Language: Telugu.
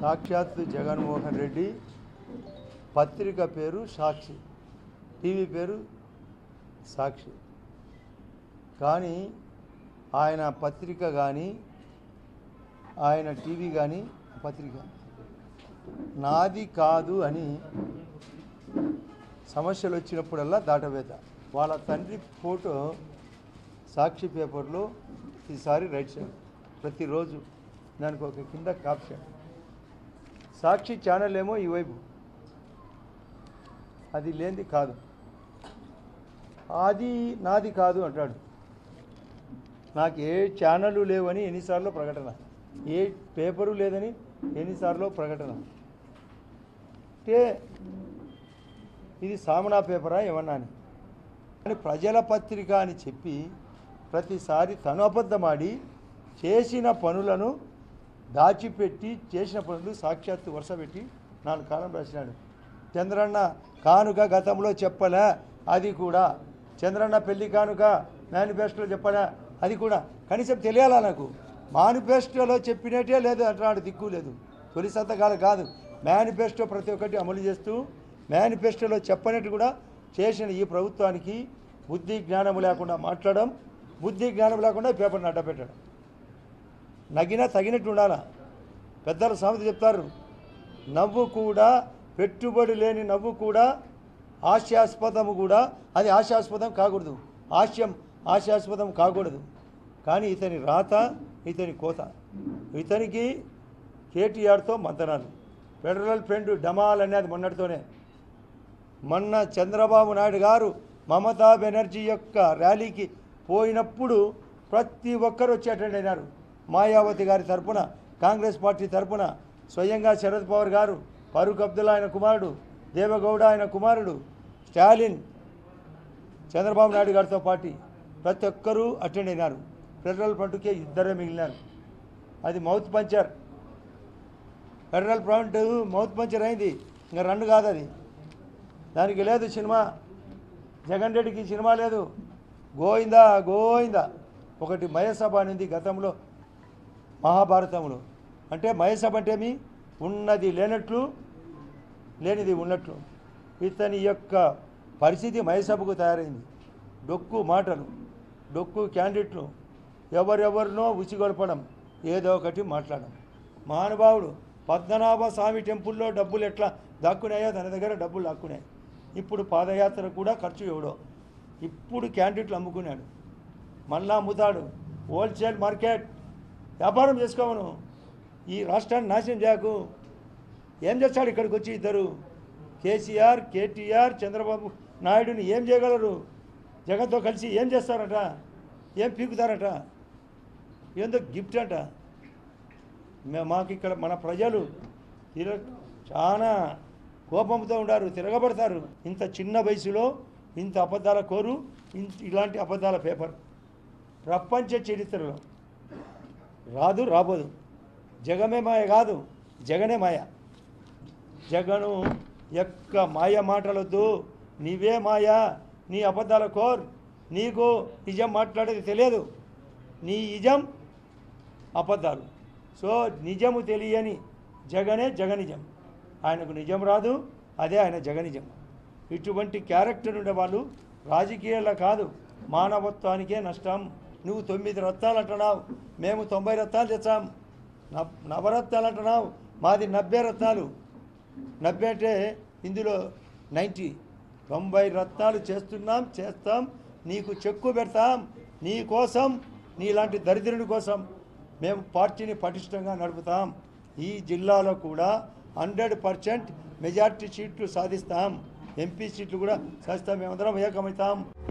సాక్షాత్తు జగన్మోహన్ రెడ్డి పత్రిక పేరు సాక్షి టీవీ పేరు సాక్షి కానీ ఆయన పత్రిక కానీ ఆయన టీవీ కానీ పత్రిక నాది కాదు అని సమస్యలు వచ్చినప్పుడల్లా దాటవేత వాళ్ళ తండ్రి ఫోటో సాక్షి పేపర్లో ఈసారి రైట్ సైడ్ ప్రతిరోజు దానికి ఒక కింద కాప్షన్ సాక్షి ఛానల్ ఏమో ఈ వైపు అది లేనిది కాదు అది నాది కాదు అంటాడు నాకు ఏ ఛానళ్ళు లేవని ఎన్నిసార్లు ప్రకటన ఏ పేపరు లేదని ఎన్నిసార్లు ప్రకటన అంటే ఇది సామనా పేపరా ఏమన్నా అని కానీ ప్రజల పత్రిక అని చెప్పి ప్రతిసారి తను అబద్ధమాడి చేసిన పనులను దాచిపెట్టి చేసిన పనులు సాక్షాత్తు వరుస పెట్టి నాలుగు కాలం రాసినాడు చంద్రన్న కానుక గతంలో చెప్పలే అది కూడా చంద్రన్న పెళ్లి కానుక మేనిఫెస్టోలో చెప్పలే అది కూడా కనీసం తెలియాలా నాకు మేనిఫెస్టోలో చెప్పినట్టే లేదు అంటున్నాడు దిక్కు లేదు తొలి సంతకాలు కాదు మేనిఫెస్టో ప్రతి ఒక్కటి అమలు చేస్తూ మేనిఫెస్టోలో చెప్పనట్టు కూడా చేసిన ఈ ప్రభుత్వానికి బుద్ధి జ్ఞానం లేకుండా మాట్లాడడం బుద్ధి జ్ఞానం లేకుండా ఈ పేపర్ని అడ్డపెట్టడం నగినా తగినట్టు ఉండాలా పెద్దలు సామెత చెప్తారు నవ్వు కూడా పెట్టుబడి లేని నవ్వు కూడా హాస్యాస్పదము కూడా అది హాస్యాస్పదం కాకూడదు హాస్యం హాస్యాస్పదం కాకూడదు కానీ ఇతని రాత ఇతని కోత ఇతనికి కేటీఆర్తో మంతనాలు ఫెడరల్ ఫ్రంట్ డమాల్ అనేది మొన్నటితోనే మొన్న చంద్రబాబు నాయుడు గారు మమతా బెనర్జీ యొక్క ర్యాలీకి పోయినప్పుడు ప్రతి ఒక్కరు వచ్చి అటెండ్ అయినారు మాయావతి గారి తరపున కాంగ్రెస్ పార్టీ తరపున స్వయంగా శరద్ పవార్ గారు ఫరూక్ అబ్దుల్లా ఆయన కుమారుడు దేవగౌడ ఆయన కుమారుడు స్టాలిన్ చంద్రబాబు నాయుడు గారితో పాటు ప్రతి ఒక్కరూ అటెండ్ అయినారు ఫెడరల్ ఫ్రంట్కే ఇద్దరే మిగిలినారు అది mouth puncture federal front mouth puncture అయింది ఇంకా రెండు కాదు అది దానికి లేదు సినిమా జగన్ రెడ్డికి సినిమా లేదు గోయిందా గోయిందా ఒకటి మయసభ అనేది గతంలో మహాభారతంలో అంటే మయసభ అంటే మీ ఉన్నది లేనట్లు లేనిది ఉన్నట్లు ఇతని యొక్క పరిస్థితి మయసభకు తయారైంది డొక్కు మాటలు డొక్కు క్యాండిడేట్లు ఎవరెవరినో ఉసిగొల్పడం ఏదో ఒకటి మాట్లాడడం మహానుభావుడు పద్మనాభ స్వామి టెంపుల్లో డబ్బులు ఎట్లా దాక్కున్నాయో తన దగ్గర డబ్బులు దాక్కున్నాయి ఇప్పుడు పాదయాత్ర కూడా ఖర్చు ఎవడో ఇప్పుడు క్యాండిడేట్లు అమ్ముకున్నాడు మళ్ళా అమ్ముతాడు హోల్సేల్ మార్కెట్ వ్యాపారం చేసుకోమను ఈ రాష్ట్రాన్ని నాశనం చేయకు ఏం చేస్తాడు ఇక్కడికి వచ్చి ఇద్దరు కేసీఆర్ కేటీఆర్ చంద్రబాబు నాయుడుని ఏం చేయగలరు జగన్తో కలిసి ఏం చేస్తారట ఏం పీకుతారట ఏందో గిఫ్ట్ అంట మే- మాకు ఇక్కడ మన ప్రజలు తిర చాలా కోపంతో ఉండారు తిరగబడతారు ఇంత చిన్న వయసులో ఇంత అబద్ధాల కోరు ఇంత ఇలాంటి అబద్ధాల పేపర్ ప్రపంచ చరిత్రలో రాదు రాబోదు జగమే మాయ కాదు జగనే మాయ జగను యొక్క మాయ మాటలొద్దు నీవే మాయ నీ అబద్ధాల కోర్ నీకు నిజం మాట్లాడేది తెలియదు నీ నిజం అబద్ధాలు సో నిజము తెలియని జగనే జగనిజం ఆయనకు నిజం రాదు అదే ఆయన జగనిజం ఇటువంటి క్యారెక్టర్ ఉండే వాళ్ళు రాజకీయాల్లో కాదు మానవత్వానికే నష్టం నువ్వు తొమ్మిది రత్నాలు అంటున్నావు మేము తొంభై రత్నాలు తెచ్చాం నవ్ నవరత్నాలు అంటున్నావు మాది నబ్బే రత్నాలు నబ్బే అంటే ఇందులో నైంటీ తొంభై రత్నాలు చేస్తున్నాం చేస్తాం నీకు చెక్కు పెడతాం నీ కోసం నీలాంటి దరిద్రుని కోసం మేము పార్టీని పటిష్టంగా నడుపుతాం ఈ జిల్లాలో కూడా హండ్రెడ్ పర్సెంట్ మెజార్టీ సీట్లు సాధిస్తాం ఎంపీ సీట్లు కూడా సాధిస్తాం మేమందరం ఏకమవుతాం